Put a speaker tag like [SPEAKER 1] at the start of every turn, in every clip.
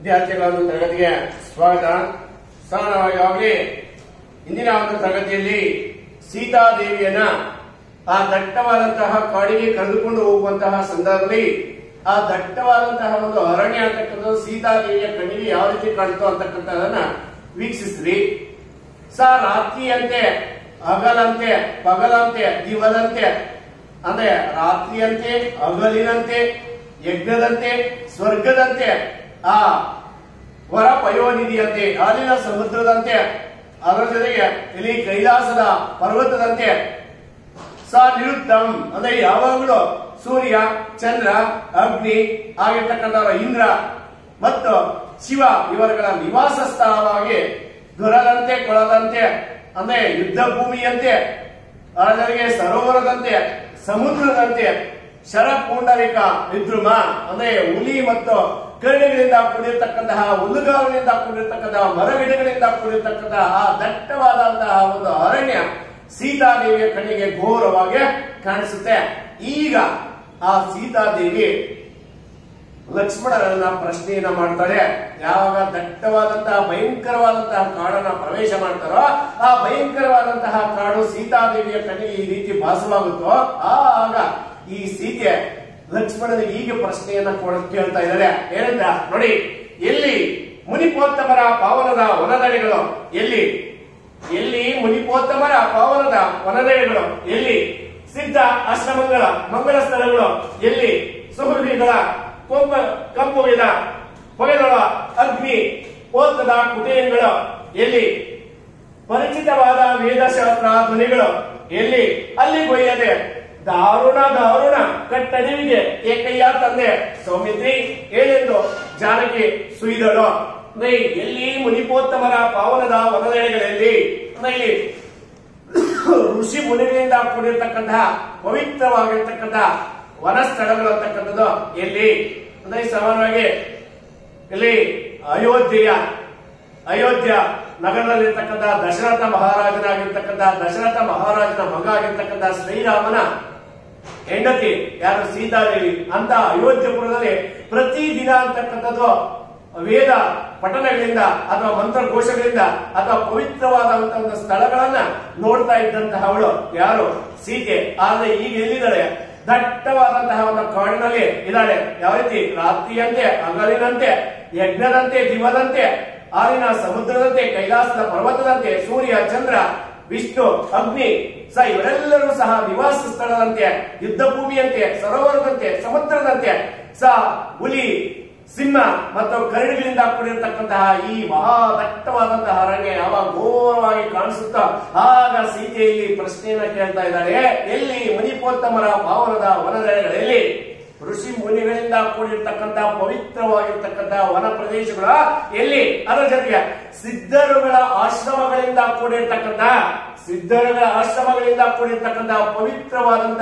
[SPEAKER 1] ವಿದ್ಯಾರ್ಥಿಗಳ ಒಂದು ತರಗತಿಗೆ ಸ್ವಾಗತ ಸರ್ ನಾವು ಈಗಾಗಲೇ ಇಂದಿನ ಒಂದು ತರಗತಿಯಲ್ಲಿ ಸೀತಾದೇವಿಯನ್ನ ಆ ದಟ್ಟವಾದಂತಹ ಕಾಡಿಗೆ ಕರೆದುಕೊಂಡು ಹೋಗುವಂತಹ ಸಂದರ್ಭದಲ್ಲಿ ಆ ದಟ್ಟವಾದಂತಹ ಒಂದು ಅರಣ್ಯ ಅಂತಕ್ಕಂಥದ್ದು ಸೀತಾದೇವಿಯ ಕಣ್ಣಿಗೆ ಯಾವ ರೀತಿ ಕಾಣ್ತೋ ಅಂತಕ್ಕಂಥದನ್ನ ವೀಕ್ಷಿಸಿದ್ರಿ ಸ ರಾತ್ರಿಯಂತೆ ಹಗಲಂತೆ ಪಗಲಂತೆ ದಿವದಂತೆ ಅಂದ್ರೆ ರಾತ್ರಿಯಂತೆ ಹಗಲಿನಂತೆ ಯಜ್ಞದಂತೆ ಸ್ವರ್ಗದಂತೆ ಆ ವರ ಪಯೋನಿಧಿಯಂತೆ ಹಾಲಿನ ಸಮುದ್ರದಂತೆ ಅದರ ಜೊತೆಗೆ ಇಲ್ಲಿ ಕೈಲಾಸದ ಪರ್ವತದಂತೆ ಸ ನಿರುತ್ತಮ್ ಅಂದ್ರೆ ಯಾವಾಗಲೂ ಸೂರ್ಯ ಚಂದ್ರ ಅಗ್ನಿ ಆಗಿರ್ತಕ್ಕಂಥ ಇಂದ್ರ ಮತ್ತು ಶಿವ ಇವರುಗಳ ನಿವಾಸ ಸ್ಥಳವಾಗಿ ದೊರದಂತೆ ಕೊಳದಂತೆ ಅಂದ್ರೆ ಯುದ್ಧ ಭೂಮಿಯಂತೆ ಅದರ ಜೊತೆಗೆ ಸರೋವರದಂತೆ ಸಮುದ್ರದಂತೆ ಶರಪುಂಡರಿಕ ವಿದ್ರುಮ ಅಂದ್ರೆ ಹುಲಿ ಮತ್ತು ಕರಡಿಗಳಿಂದ ಕೂಡಿರ್ತಕ್ಕಂತಹ ಹುಲ್ಲುಗಾವಲಿನಿಂದ ಕೂಡಿರ್ತಕ್ಕಂತಹ ಮರಗಿಡಗಳಿಂದ ಕೂಡಿರ್ತಕ್ಕಂತಹ ಆ ದಟ್ಟವಾದಂತಹ ಒಂದು ಅರಣ್ಯ ಸೀತಾದೇವಿಯ ಕಣ್ಣಿಗೆ ಘೋರವಾಗಿ ಕಾಣಿಸುತ್ತೆ ಈಗ ಆ ಸೀತಾದೇವಿ ಲಕ್ಷ್ಮಣರನ್ನ ಪ್ರಶ್ನೆಯನ್ನ ಮಾಡ್ತಾಳೆ ಯಾವಾಗ ದಟ್ಟವಾದಂತಹ ಭಯಂಕರವಾದಂತಹ ಕಾಡನ್ನ ಪ್ರವೇಶ ಮಾಡ್ತಾರೋ ಆ ಭಯಂಕರವಾದಂತಹ ಕಾಡು ಸೀತಾದೇವಿಯ ಕಣ್ಣಿಗೆ ಈ ರೀತಿ ಭಾಸವಾಗುತ್ತೋ ಆಗ ಈ ಸೀತೆ ಲಕ್ಷ್ಮಣನಿಗೆ ಈಗ ಪ್ರಶ್ನೆಯನ್ನ ಕೊಡ- ಕೇಳ್ತಾ ಇದ್ದಾರೆ ಏನಂತ ನೋಡಿ ಎಲ್ಲಿ ಮುನಿಪೋತ್ತಮರ ಪಾವನದ ವನದಡಿಗಳು ಎಲ್ಲಿ ಎಲ್ಲಿ ಮುನಿಪೋತ್ತಮರ ಪಾವನದ ವನದಡಿಗಳು ಎಲ್ಲಿ ಸಿದ್ಧ ಆಶ್ರಮಗಳ ಮಂಗಲ ಸ್ಥಳಗಳು ಎಲ್ಲಿ ಸುಹೃದಿಗಳ ಕೊಂಬ ಕಂಪುವಿದ ಹೊಗೆದೊಳ ಅಗ್ನಿ ಓತದ ಕುಟೀರಗಳು ಎಲ್ಲಿ ಪರಿಚಿತವಾದ ವೇದಶಾಸ್ತ್ರ ಧ್ವನಿಗಳು ಎಲ್ಲಿ ಅಲ್ಲಿ ಗೊಯ್ಯದೆ ದಾರುಣ ದಾರುಣ ಕಟ್ಟಡಿವಿಗೆ ಏಕಯ್ಯ ತಂದೆ ಸೌಮಿತ್ರಿ ಏನೆಂದು ಜಾನಕಿ ಸುಯ್ದಳು ಅಂದ್ರೆ ಎಲ್ಲಿ ಮುನಿಪೋತ್ತಮರ ಪಾವನದ ವನದೆಳೆಗಳಲ್ಲಿ ಅಂದ್ರೆ ಇಲ್ಲಿ ಋಷಿ ಮುನಿಗಳಿಂದ ಕೂಡಿರ್ತಕ್ಕಂತಹ ಪವಿತ್ರವಾಗಿರ್ತಕ್ಕಂತಹ ವನ ಸ್ಥಳಗಳು ಅಂತಕ್ಕಂಥದ್ದು ಎಲ್ಲಿ ಅಂದ್ರೆ ಸಾಮಾನ್ಯವಾಗಿ ಇಲ್ಲಿ ಅಯೋಧ್ಯೆಯ ಅಯೋಧ್ಯ ನಗರದಲ್ಲಿರ್ತಕ್ಕಂಥ ದಶರಥ ಮಹಾರಾಜನಾಗಿರ್ತಕ್ಕಂಥ ದಶರಥ ಮಹಾರಾಜನ ಮಗ ಆಗಿರ್ತಕ್ಕಂಥ ಶ್ರೀರಾಮನ ಹೆಂಡತಿ ಯಾರು ಸೀತಾದೇವಿ ಅಂತ ಅಯೋಧ್ಯಪುರದಲ್ಲಿ ಪ್ರತಿ ದಿನ ಅಂತಕ್ಕಂಥದ್ದು ವೇದ ಪಠಣಗಳಿಂದ ಅಥವಾ ಮಂತ್ರಘೋಷಗಳಿಂದ ಅಥವಾ ಪವಿತ್ರವಾದಂತಹ ಒಂದು ಸ್ಥಳಗಳನ್ನ ನೋಡ್ತಾ ಇದ್ದಂತಹ ಅವಳು ಯಾರು ಸೀತೆ ಆದ್ರೆ ಈಗ ಎಲ್ಲಿದ್ದಾಳೆ ದಟ್ಟವಾದಂತಹ ಒಂದು ಕಾಡಿನಲ್ಲಿ ಇದ್ದಾಳೆ ಯಾವ ರೀತಿ ರಾತ್ರಿಯಂತೆ ಹಗಲಿನಂತೆ ಯಜ್ಞದಂತೆ ದಿವದಂತೆ ಹಾಲಿನ ಸಮುದ್ರದಂತೆ ಕೈಲಾಸದ ಪರ್ವತದಂತೆ ಸೂರ್ಯ ಚಂದ್ರ ವಿಷ್ಣು ಅಗ್ನಿ ಸ ಇವರೆಲ್ಲರೂ ಸಹ ನಿವಾಸ ಸ್ಥಳದಂತೆ ಯುದ್ಧ ಭೂಮಿಯಂತೆ ಸರೋವರದಂತೆ ಸಮುದ್ರದಂತೆ ಸ ಹುಲಿ ಸಿಂಹ ಮತ್ತು ಕರಡಿಗಳಿಂದ ಕೂಡಿರತಕ್ಕಂತಹ ಈ ಮಹಾ ದಟ್ಟವಾದಂತಹ ಅರಣ್ಯ ಯಾವಾಗ ಘೋರವಾಗಿ ಕಾಣಿಸುತ್ತೋ ಆಗ ಸೀತೆಯಲ್ಲಿ ಪ್ರಶ್ನೆಯನ್ನ ಕೇಳ್ತಾ ಇದ್ದಾಳೆ ಎಲ್ಲಿ ಮುನಿಪೋತ್ತಮರ ಪಾವನದ ವನದೆಳೆಗಳಲ್ಲಿ ಋಷಿ ಮುನಿಗಳಿಂದ ಕೂಡಿರ್ತಕ್ಕಂಥ ಪವಿತ್ರವಾಗಿರ್ತಕ್ಕಂಥ ವನ ಪ್ರದೇಶಗಳ ಎಲ್ಲಿ ಅದರ ಜೊತೆಗೆ ಸಿದ್ಧರುಗಳ ಆಶ್ರಮಗಳಿಂದ ಕೂಡಿರ್ತಕ್ಕಂಥ ಸಿದ್ಧರುಗಳ ಆಶ್ರಮಗಳಿಂದ ಕೂಡಿರ್ತಕ್ಕಂಥ ಪವಿತ್ರವಾದಂತ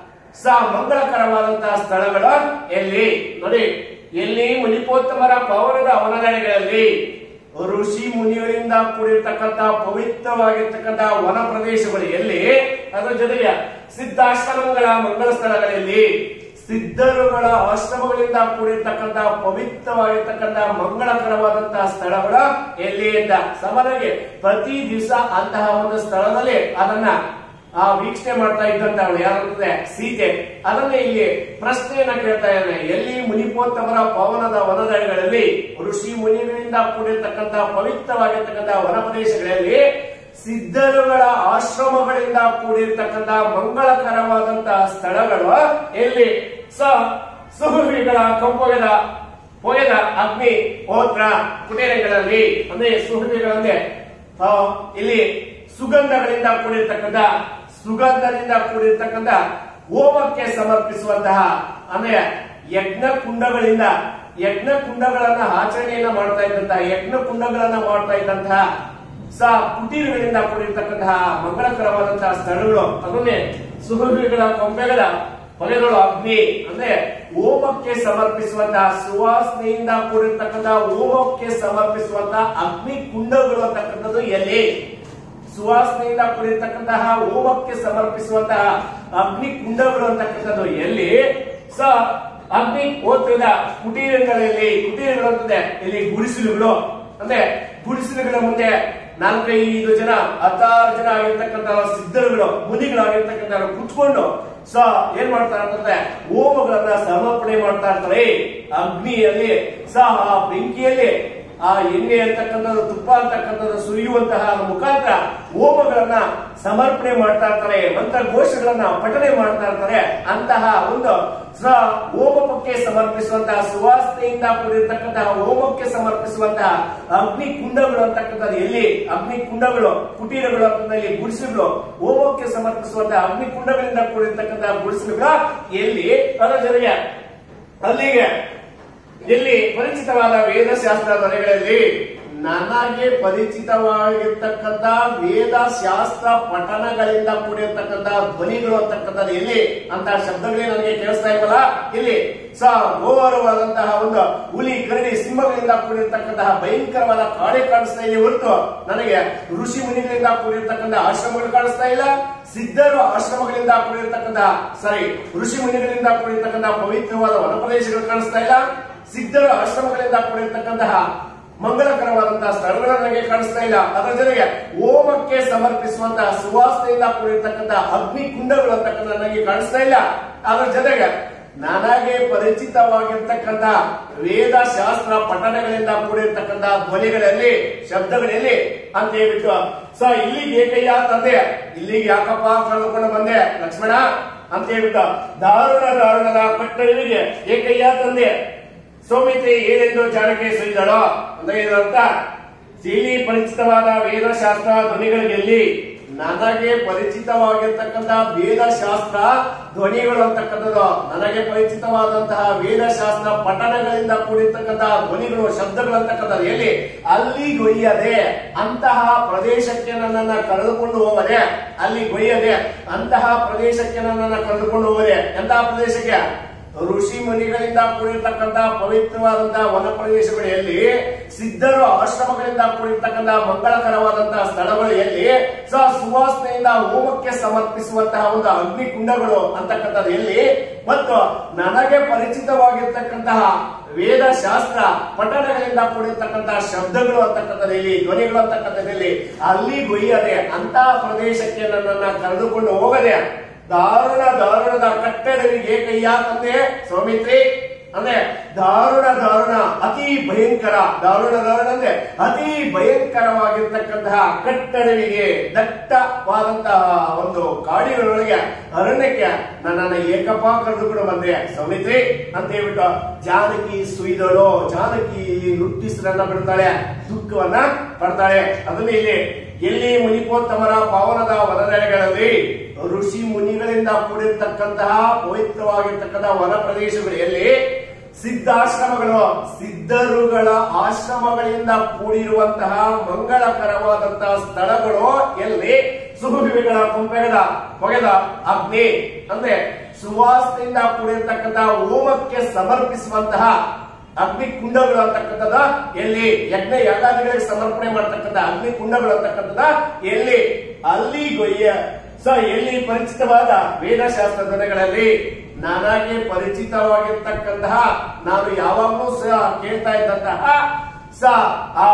[SPEAKER 1] ಸ ಮಂಗಳಕರವಾದಂತಹ ಸ್ಥಳಗಳು ಎಲ್ಲಿ ನೋಡಿ ಎಲ್ಲಿ ಮುನಿಪೋತ್ತಮರ ಪಾವನದ ವನದೆಳೆಗಳಲ್ಲಿ ಋಷಿ ಮುನಿಗಳಿಂದ ಕೂಡಿರ್ತಕ್ಕಂಥ ಪವಿತ್ರವಾಗಿರ್ತಕ್ಕಂಥ ವನ ಪ್ರದೇಶಗಳು ಎಲ್ಲಿ ಅದರ ಜೊತೆಗೆ ಸಿದ್ಧಾಶ್ರಮಗಳ ಮಂಗಳ ಸ್ಥಳಗಳಲ್ಲಿ ಸಿದ್ಧರುಗಳ ಆಶ್ರಮಗಳಿಂದ ಕೂಡಿರ್ತಕ್ಕಂಥ ಪವಿತ್ರವಾಗಿರ್ತಕ್ಕಂಥ ಮಂಗಳಕರವಾದಂತಹ ಸ್ಥಳಗಳು ಎಲ್ಲಿ ಅಂತ ಸಮರಿಗೆ ಪ್ರತಿ ದಿವಸ ಅಂತಹ ಒಂದು ಸ್ಥಳದಲ್ಲಿ ಅದನ್ನ ಆ ವೀಕ್ಷಣೆ ಮಾಡ್ತಾ ಇದ್ದಂತ ಅವಳು ಯಾರಂದ್ರೆ ಸೀತೆ ಅದನ್ನ ಇಲ್ಲಿ ಪ್ರಶ್ನೆಯನ್ನ ಕೇಳ್ತಾ ಇದ್ದಾನೆ ಎಲ್ಲಿ ಮುನಿಪೋತ್ತಮರ ಪವನದ ವನದಡಿಗಳಲ್ಲಿ ಋಷಿ ಮುನಿಗಳಿಂದ ಕೂಡಿರ್ತಕ್ಕಂಥ ಪವಿತ್ರವಾಗಿರ್ತಕ್ಕಂಥ ವನ ಪ್ರದೇಶಗಳಲ್ಲಿ ಸಿದ್ಧರುಗಳ ಆಶ್ರಮಗಳಿಂದ ಕೂಡಿರ್ತಕ್ಕಂಥ ಮಂಗಳಕರವಾದಂತಹ ಸ್ಥಳಗಳು ಎಲ್ಲಿ ಸ ಸುಹುವಿಗಳ ಕಂಪೊಗೆದ ಪೊಗೆದ ಅಗ್ನಿ ಹೋತ್ರ ಕುಟೀರಗಳಲ್ಲಿ ಅಂದ್ರೆ ಸುಹುವಿಗಳಂದ್ರೆ ಆ, ಇಲ್ಲಿ ಸುಗಂಧಗಳಿಂದ ಕೂಡಿರ್ತಕ್ಕಂಥ ಸುಗಂಧದಿಂದ ಕೂಡಿರ್ತಕ್ಕಂಥ ಹೋಮಕ್ಕೆ ಸಮರ್ಪಿಸುವಂತಹ ಅಂದ್ರೆ ಯಜ್ಞ ಕುಂಡಗಳಿಂದ ಯಜ್ಞ ಕುಂಡಗಳನ್ನ ಆಚರಣೆಯನ್ನ ಮಾಡ್ತಾ ಇದ್ದಂತಹ ಯಜ್ಞ ಕುಂಡಗಳನ್ನ ಮಾಡ್ತಾ ಇದ್ದಂತಹ ಸ ಕುಟೀರಗಳಿಂದ ಕೂಡಿರ್ತಕ್ಕಂತಹ ಮಂಗಳಕರವಾದಂತಹ ಸ್ಥಳಗಳು ಅದನ್ನೇ ಸುಹುವಿಗಳ ಕೊಂಬೆಗಳ ಹೊಲೆಗಳು ಅಗ್ನಿ ಅಂದ್ರೆ ಹೋಮಕ್ಕೆ ಸಮರ್ಪಿಸುವಂತಹ ಸುವಾಸನೆಯಿಂದ ಕೂಡಿರ್ತಕ್ಕಂತಹ ಹೋಮಕ್ಕೆ ಸಮರ್ಪಿಸುವಂತಹ ಅಗ್ನಿ ಕುಂಡಗಳು ಅಂತಕ್ಕಂಥದ್ದು ಎಲ್ಲಿ ಸುವಾಸನೆಯಿಂದ ಕೂಡಿರ್ತಕ್ಕಂತಹ ಹೋಮಕ್ಕೆ ಸಮರ್ಪಿಸುವಂತಹ ಅಗ್ನಿ ಕುಂಡಗಳು ಅಂತಕ್ಕಂಥದ್ದು ಎಲ್ಲಿ ಸ ಅಗ್ನಿ ಹೋತ್ರದ ಕುಟೀರಗಳಲ್ಲಿ ಕುಟೀರಗಳು ಅಂತಂದ್ರೆ ಇಲ್ಲಿ ಗುಡಿಸಲುಗಳು ಅಂದ್ರೆ ಗುಡಿಸಲುಗಳ ಮುಂದೆ ನಾಲ್ಕೈದು ಜನ ಹತ್ತಾರು ಜನ ಆಗಿರ್ತಕ್ಕಂಥ ಸಿದ್ಧರುಗಳು ಮುನಿಗಳಾಗಿರ್ತಕ್ಕಂಥ ಕುತ್ಕೊಂಡು ಸೊ ಏನ್ ಮಾಡ್ತಾರೆ ಅಂತಂದ್ರೆ ಹೋಮಗಳನ್ನ ಸಮರ್ಪಣೆ ಮಾಡ್ತಾ ಇರ್ತಾರೆ ಅಗ್ನಿಯಲ್ಲಿ ಸಹ ಆ ಬೆಂಕಿಯಲ್ಲಿ ಆ ಎಣ್ಣೆ ಅಂತಕ್ಕಂಥದ್ದು ತುಪ್ಪ ಅಂತಕ್ಕಂಥದ್ದು ಸುರಿಯುವಂತಹ ಮುಖಾಂತರ ಹೋಮಗಳನ್ನ ಸಮರ್ಪಣೆ ಮಾಡ್ತಾ ಇರ್ತಾರೆ ಮಂತ್ರ ಘೋಷಗಳನ್ನ ಪಠನೆ ಮಾಡ್ತಾ ಇರ್ತಾರೆ ಅಂತಹ ಒಂದು ಸ ಹೋಮಕ್ಕೆ ಸಮರ್ಪಿಸುವಂತಹ ಸುವಾಸನೆಯಿಂದ ಕೂಡಿರ್ತಕ್ಕಂತಹ ಹೋಮಕ್ಕೆ ಸಮರ್ಪಿಸುವಂತಹ ಅಗ್ನಿ ಕುಂಡಗಳು ಅಂತಕ್ಕಂಥದ್ದು ಎಲ್ಲಿ ಅಗ್ನಿ ಕುಂಡಗಳು ಕುಟೀರಗಳು ಅಂತಂದ್ರೆ ಗುಡಿಸಲುಗಳು ಹೋಮಕ್ಕೆ ಸಮರ್ಪಿಸುವಂತಹ ಅಗ್ನಿ ಕುಂಡಗಳಿಂದ ಕೂಡಿರ್ತಕ್ಕಂತಹ ಗುಡಿಸಲುಗಳು ಎಲ್ಲಿ ಅದರ ಜೊತೆಗೆ ಅಲ್ಲಿಗೆ ಎಲ್ಲಿ ಪರಿಚಿತವಾದ ವೇದಶಾಸ್ತ್ರ ಮನೆಗಳಲ್ಲಿ ನನಗೆ ಪರಿಚಿತವಾಗಿರ್ತಕ್ಕಂಥ ವೇದ ಶಾಸ್ತ್ರ ಪಠನಗಳಿಂದ ಕೂಡಿರ್ತಕ್ಕಂಥ ಧ್ವನಿಗಳು ಅಂತಕ್ಕಂಥದ್ದು ಎಲ್ಲಿ ಅಂತ ಶಬ್ದಗಳೇ ನನಗೆ ಕೇಳಿಸ್ತಾ ಇಲ್ವಲ್ಲ ಇಲ್ಲಿ ಸ ಘೋರವಾದಂತಹ ಒಂದು ಹುಲಿ ಕರಡಿ ಸಿಂಹಗಳಿಂದ ಕೂಡಿರ್ತಕ್ಕಂತಹ ಭಯಂಕರವಾದ ಕಾಡೆ ಕಾಣಿಸ್ತಾ ಇದೆ ಹೊರತು ನನಗೆ ಋಷಿ ಮುನಿಗಳಿಂದ ಕೂಡಿರ್ತಕ್ಕಂಥ ಆಶ್ರಮಗಳು ಕಾಣಿಸ್ತಾ ಇಲ್ಲ ಸಿದ್ಧರು ಆಶ್ರಮಗಳಿಂದ ಕೂಡಿರ್ತಕ್ಕಂತಹ ಸಾರಿ ಋಷಿ ಮುನಿಗಳಿಂದ ಕೂಡಿರ್ತಕ್ಕಂತಹ ಪವಿತ್ರವಾದ ವನಪ್ರದೇಶಗಳು ಕಾಣಿಸ್ತಾ ಇಲ್ಲ ಸಿದ್ಧರ ಆಶ್ರಮಗಳಿಂದ ಕೂಡಿರ್ತಕ್ಕಂತಹ ಮಂಗಳಕರವಾದಂತಹ ಸ್ಥಳಗಳು ನನಗೆ ಕಾಣಿಸ್ತಾ ಇಲ್ಲ ಅದರ ಜೊತೆಗೆ ಹೋಮಕ್ಕೆ ಸಮರ್ಪಿಸುವಂತಹ ಸುವಾಸನೆಯಿಂದ ಕೂಡಿರ್ತಕ್ಕಂತಹ ಅಗ್ನಿ ಕುಂಡಗಳು ಅಂತಕ್ಕಂಥ ನನಗೆ ಕಾಣಿಸ್ತಾ ಇಲ್ಲ ಅದರ ಜೊತೆಗೆ ನನಗೆ ಪರಿಚಿತವಾಗಿರ್ತಕ್ಕಂಥ ವೇದ ಶಾಸ್ತ್ರ ಪಠಣಗಳಿಂದ ಕೂಡಿರ್ತಕ್ಕಂಥ ಧ್ವನಿಗಳಲ್ಲಿ ಶಬ್ದಗಳಲ್ಲಿ ಅಂತ ಹೇಳ್ಬಿಟ್ಟು ಸೊ ಇಲ್ಲಿಗೆ ಏಕಯ್ಯ ತಂದೆ ಇಲ್ಲಿಗೆ ಯಾಕಪ್ಪ ಕಳೆದುಕೊಂಡು ಬಂದೆ ಲಕ್ಷ್ಮಣ ಅಂತ ಹೇಳ್ಬಿಟ್ಟು ದಾರುಣ ದಾರುಣದ ಕಟ್ಟಳಿಗೆ ಏಕಯ್ಯ ತಂದೆ ಸೌಮಿತ್ರಿ ಏನೆಂದು ಜಾನಕಿ ಸುರಿದಳೋ ಅಂದ್ರೆ ಇದರರ್ಥ ಇಲ್ಲಿ ಪರಿಚಿತವಾದ ವೇದಶಾಸ್ತ್ರ ಧ್ವನಿಗಳಿಗೆಲ್ಲಿ ನನಗೆ ಪರಿಚಿತವಾಗಿರ್ತಕ್ಕಂಥ ವೇದಶಾಸ್ತ್ರ ಧ್ವನಿಗಳು ಅಂತಕ್ಕಂಥದ್ದು ನನಗೆ ಪರಿಚಿತವಾದಂತಹ ವೇದಶಾಸ್ತ್ರ ಪಠಣಗಳಿಂದ ಕೂಡಿರ್ತಕ್ಕಂತಹ ಧ್ವನಿಗಳು ಶಬ್ದಗಳು ಅಂತಕ್ಕಂಥದ್ದು ಎಲ್ಲಿ ಅಲ್ಲಿ ಗೊಯ್ಯದೆ ಅಂತಹ ಪ್ರದೇಶಕ್ಕೆ ನನ್ನನ್ನ ಕರೆದುಕೊಂಡು ಹೋಗದೆ ಅಲ್ಲಿ ಗೊಯ್ಯದೆ ಅಂತಹ ಪ್ರದೇಶಕ್ಕೆ ನನ್ನನ್ನ ಕರೆದುಕೊಂಡು ಹೋಗದೆ ಎಂತಹ ಪ್ರದೇಶಕ್ಕೆ ಋಷಿ ಮುನಿಗಳಿಂದ ಕೂಡಿರ್ತಕ್ಕಂತಹ ಪವಿತ್ರವಾದಂತಹ ವನ ಪ್ರದೇಶಗಳು ಎಲ್ಲಿ ಸಿದ್ಧರು ಆಶ್ರಮಗಳಿಂದ ಕೂಡಿರ್ತಕ್ಕಂತಹ ಮಂಗಳಕರವಾದಂತಹ ಸ್ಥಳಗಳು ಎಲ್ಲಿ ಸ ಸುವಾಸನೆಯಿಂದ ಹೋಮಕ್ಕೆ ಸಮರ್ಪಿಸುವಂತಹ ಒಂದು ಅಗ್ನಿ ಕುಂಡಗಳು ಅಂತಕ್ಕಂಥದ್ದು ಎಲ್ಲಿ ಮತ್ತು ನನಗೆ ಪರಿಚಿತವಾಗಿರ್ತಕ್ಕಂತಹ ವೇದ ಶಾಸ್ತ್ರ ಪಠಣಗಳಿಂದ ಕೂಡಿರ್ತಕ್ಕಂತಹ ಶಬ್ದಗಳು ಅಂತಕ್ಕಂಥದ್ದು ಎಲ್ಲಿ ಧ್ವನಿಗಳು ಅಂತಕ್ಕಂಥದ್ದು ಎಲ್ಲಿ ಅಲ್ಲಿ ಗೊಯ್ಯದೆ ಅಂತಹ ಪ್ರದೇಶಕ್ಕೆ ನನ್ನನ್ನ ಕರೆದುಕೊಂಡು ಹೋಗದೆ ದಾರುಣ ದಾರುಣದ ಕಟ್ಟಡವಿಗೆ ಕೈಯ ತಂದೆ ಸೌಮಿತ್ರಿ ಅಂದ್ರೆ ದಾರುಣ ದಾರುಣ ಅತಿ ಭಯಂಕರ ದಾರುಣ ದಾರುಣ ಅಂದ್ರೆ ಅತಿ ಭಯಂಕರವಾಗಿರ್ತಕ್ಕಂತಹ ಕಟ್ಟಡವಿಗೆ ದಟ್ಟವಾದಂತಹ ಒಂದು ಕಾಡಿಗಳೊಳಗೆ ಅರಣ್ಯಕ್ಕೆ ನನ್ನನ್ನ ಏಕಪ್ಪ ಕರೆದುಕೊಂಡು ಬಂದೆ ಸೌಮಿತ್ರಿ ಅಂತ ಹೇಳ್ಬಿಟ್ಟು ಜಾನಕಿ ಸುಯ್ದಳು ಜಾನಕಿ ನುಟ್ಟಿಸರನ್ನ ಬಿಡ್ತಾಳೆ ದುಃಖವನ್ನ ಪಡ್ತಾಳೆ ಅದನ್ನ ಇಲ್ಲಿ ಎಲ್ಲಿ ಮುನಿಪೋತ್ತಮರ ಪಾವನದ ವನನೆಲೆಗಳಲ್ಲಿ ಋಷಿ ಮುನಿಗಳಿಂದ ಕೂಡಿರ್ತಕ್ಕಂತಹ ಪವಿತ್ರವಾಗಿರ್ತಕ್ಕಂತಹ ವನ ಪ್ರದೇಶಗಳು ಎಲ್ಲಿ ಸಿದ್ಧಾಶ್ರಮಗಳು ಸಿದ್ಧರುಗಳ ಆಶ್ರಮಗಳಿಂದ ಕೂಡಿರುವಂತಹ ಮಂಗಳಕರವಾದಂತಹ ಸ್ಥಳಗಳು ಎಲ್ಲಿ ಸುಹುವಿಗಳ ಕೊಂಪೆಗದ ಹೊಗೆದ ಅಗ್ನಿ ಅಂದ್ರೆ ಸುವಾಸನೆಯಿಂದ ಕೂಡಿರ್ತಕ್ಕಂತಹ ಹೋಮಕ್ಕೆ ಸಮರ್ಪಿಸುವಂತಹ ಅಗ್ನಿ ಕುಂಡಗಳು ಅಂತಕ್ಕಂಥದ ಎಲ್ಲಿ ಯಜ್ಞ ಯಾಗಾದಿಗಳಿಗೆ ಸಮರ್ಪಣೆ ಮಾಡತಕ್ಕಂಥ ಅಗ್ನಿ ಕುಂಡಗಳು ಅಂತಕ್ಕಂಥದ ಎಲ್ಲಿ ಅಲ್ಲಿ ಗೊಯ್ಯ ಸೊ ಎಲ್ಲಿ ಪರಿಚಿತವಾದ ವೇದಶಾಸ್ತ್ರ ಧ್ವನಿಗಳಲ್ಲಿ ನನಗೆ ಪರಿಚಿತವಾಗಿರ್ತಕ್ಕಂತಹ ನಾನು ಯಾವಾಗಲೂ ಸಹ ಕೇಳ್ತಾ ಇದ್ದಂತಹ ಸ ಆ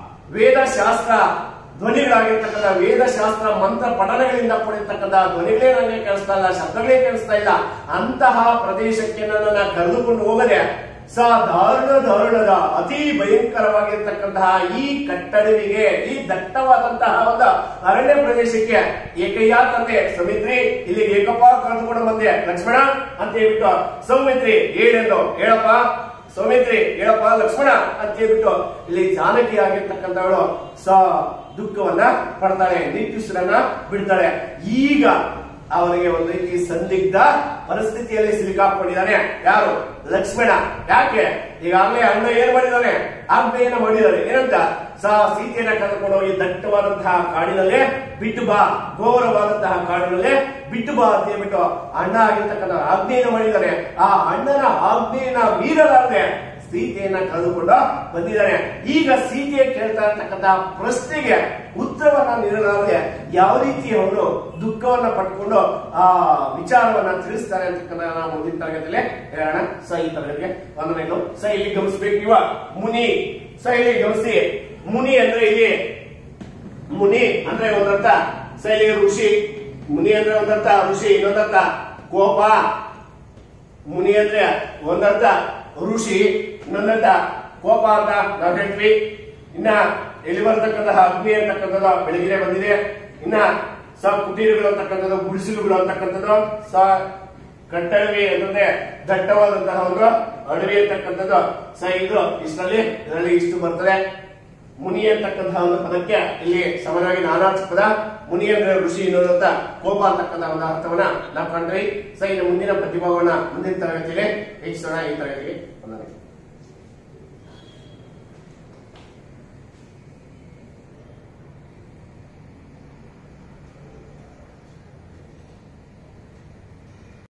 [SPEAKER 1] ವೇದಶಾಸ್ತ್ರ ಧ್ವನಿಗಳಾಗಿರ್ತಕ್ಕಂಥ ವೇದಶಾಸ್ತ್ರ ಮಂತ್ರ ಪಠಣಗಳಿಂದ ಕೂಡಿರ್ತಕ್ಕಂಥ ಧ್ವನಿಗಳೇ ನನಗೆ ಕೇಳಿಸ್ತಾ ಇಲ್ಲ ಶಬ್ದಗಳೇ ಕೇಳಿಸ್ತಾ ಇಲ್ಲ ಅಂತಹ ಪ್ರದೇಶಕ್ಕೆ ನನ್ನನ್ನ ಕರೆದುಕೊಂಡು ಹೋಗದೆ ಸ ದಾರುಣ ದಾರುಣದ ಅತಿ ಭಯಂಕರವಾಗಿರ್ತಕ್ಕಂತಹ ಈ ಕಟ್ಟಡವಿಗೆ ಈ ದಟ್ಟವಾದಂತಹ ಒಂದು ಅರಣ್ಯ ಪ್ರದೇಶಕ್ಕೆ ಏಕಯ್ಯ ತಂದೆ ಸೌಮಿತ್ರಿ ಇಲ್ಲಿ ಏಕಪ್ಪ ಕರೆದುಕೊಂಡು ಬಂದೆ ಲಕ್ಷ್ಮಣ ಅಂತ ಹೇಳ್ಬಿಟ್ಟು ಸೌಮಿತ್ರಿ ಹೇಳೆಂದು ಹೇಳಪ್ಪ ಸೌಮಿತ್ರಿ ಹೇಳಪ್ಪ ಲಕ್ಷ್ಮಣ ಅಂತ ಹೇಳ್ಬಿಟ್ಟು ಇಲ್ಲಿ ಜಾನಕಿ ಆಗಿರ್ತಕ್ಕಂಥವಳು ಸ ದುಃಖವನ್ನ ಪಡ್ತಾಳೆ ನಿಟ್ಟುಸಿರನ್ನ ಬಿಡ್ತಾಳೆ ಈಗ ಅವನಿಗೆ ಒಂದು ರೀತಿ ಸಂದಿಗ್ಧ ಪರಿಸ್ಥಿತಿಯಲ್ಲಿ ಸಿಲುಕಾಕೊಂಡಿದ್ದಾನೆ ಯಾರು ಲಕ್ಷ್ಮಣ ಯಾಕೆ ಈಗಾಗಲೇ ಅಣ್ಣ ಏನ್ ಮಾಡಿದ್ದಾನೆ ಆಜ್ಞೆಯನ್ನ ಮಾಡಿದ್ದಾನೆ ಏನಂತ ಸಾ ಸೀತೆಯನ್ನ ಕರೆದುಕೊಂಡು ಹೋಗಿ ದಟ್ಟವಾದಂತಹ ಕಾಡಿನಲ್ಲೇ ಬಿಟ್ಟು ಬಾ ಘೋರವಾದಂತಹ ಕಾಡಿನಲ್ಲೇ ಬಿಟ್ಟು ಬಾ ಅಂತ ಹೇಳ್ಬಿಟ್ಟು ಅಣ್ಣ ಆಗಿರ್ತಕ್ಕಂಥ ಆಜ್ಞೆಯನ್ನು ಮಾಡಿದ್ದಾನೆ ಆ ಅಣ್ಣನ ಆಜ್ಞೆಯನ್ನ ಮೀರಲಾರದೆ ಸೀತೆಯನ್ನ ಕಳೆದುಕೊಂಡು ಬಂದಿದ್ದಾನೆ ಈಗ ಸೀತೆ ಕೇಳ್ತಾ ಇರ್ತಕ್ಕಂಥ ಪ್ರಶ್ನೆಗೆ ಉತ್ತರವನ್ನ ನೀಡಲಾರದೆ ಯಾವ ರೀತಿ ಅವರು ದುಃಖವನ್ನ ಪಟ್ಕೊಂಡು ಆ ವಿಚಾರವನ್ನ ತಿಳಿಸ್ತಾರೆ ಅಂತಕ್ಕಂಥ ನಾವು ಮುಂದಿನ ತರಗತಿಯಲ್ಲಿ ಹೇಳೋಣ ಸ ಈ ತರಗತಿಗೆ ಒಂದನೇದು ಸ ಇಲ್ಲಿ ಗಮನಿಸ್ಬೇಕು ಇವ ಮುನಿ ಸ ಇಲ್ಲಿ ಗಮನಿಸಿ ಮುನಿ ಅಂದ್ರೆ ಇಲ್ಲಿ ಮುನಿ ಅಂದ್ರೆ ಒಂದರ್ಥ ಶೈಲಿ ಋಷಿ ಮುನಿ ಅಂದ್ರೆ ಒಂದರ್ಥ ಋಷಿ ಇನ್ನೊಂದರ್ಥ ಕೋಪ ಮುನಿ ಅಂದ್ರೆ ಒಂದರ್ಥ ಋಷಿ ಇನ್ನೊಂದರ್ಥ ಕೋಪ ಅಂತ ನಾವು ಹೇಳ್ತೀವಿ ಇನ್ನ ಎಲ್ಲಿ ಬರ್ತಕ್ಕಂತಹ ಅಗ್ನಿ ಅಂತಕ್ಕಂಥದ್ದು ಬೆಳಗ್ಗೆ ಬಂದಿದೆ ಇನ್ನ ಸ ಕುಟೀರಗಳು ಅಂತಕ್ಕಂಥದ್ದು ಗುಡಿಸಲುಗಳು ಅಂತಕ್ಕಂಥದ್ದು ಸ ಕಟ್ಟಡವಿ ಅಂತಂದ್ರೆ ದಟ್ಟವಾದಂತಹ ಒಂದು ಅಡವಿ ಅಂತಕ್ಕಂಥದ್ದು ಸ ಇದು ಇಷ್ಟರಲ್ಲಿ ಇದರಲ್ಲಿ ಇಷ್ಟು ಬರ್ತದೆ ಮುನಿ ಅಂತಕ್ಕಂತಹ ಒಂದು ಪದಕ್ಕೆ ಇಲ್ಲಿ ಸಮನಾಗಿ ನಾನಾರ್ಥ ಪದ ಮುನಿ ಅಂದ್ರೆ ಋಷಿ ಇನ್ನೊಂದಂತ ಕೋಪ ಅಂತಕ್ಕಂತಹ ಒಂದು ಅರ್ಥವನ್ನ ನಾವು ಕಂಡ್ರಿ ಸೊ ಇನ್ನು ಮುಂದಿನ ಪ್ರತಿಭಾವನ್ನ ಮುಂದಿನ ತರಗತಿಯಲ್ಲಿ ಹೆಚ್ಚಿಸೋಣ ಈ ತರಗತಿಗೆ ವಂದನೆಗಳು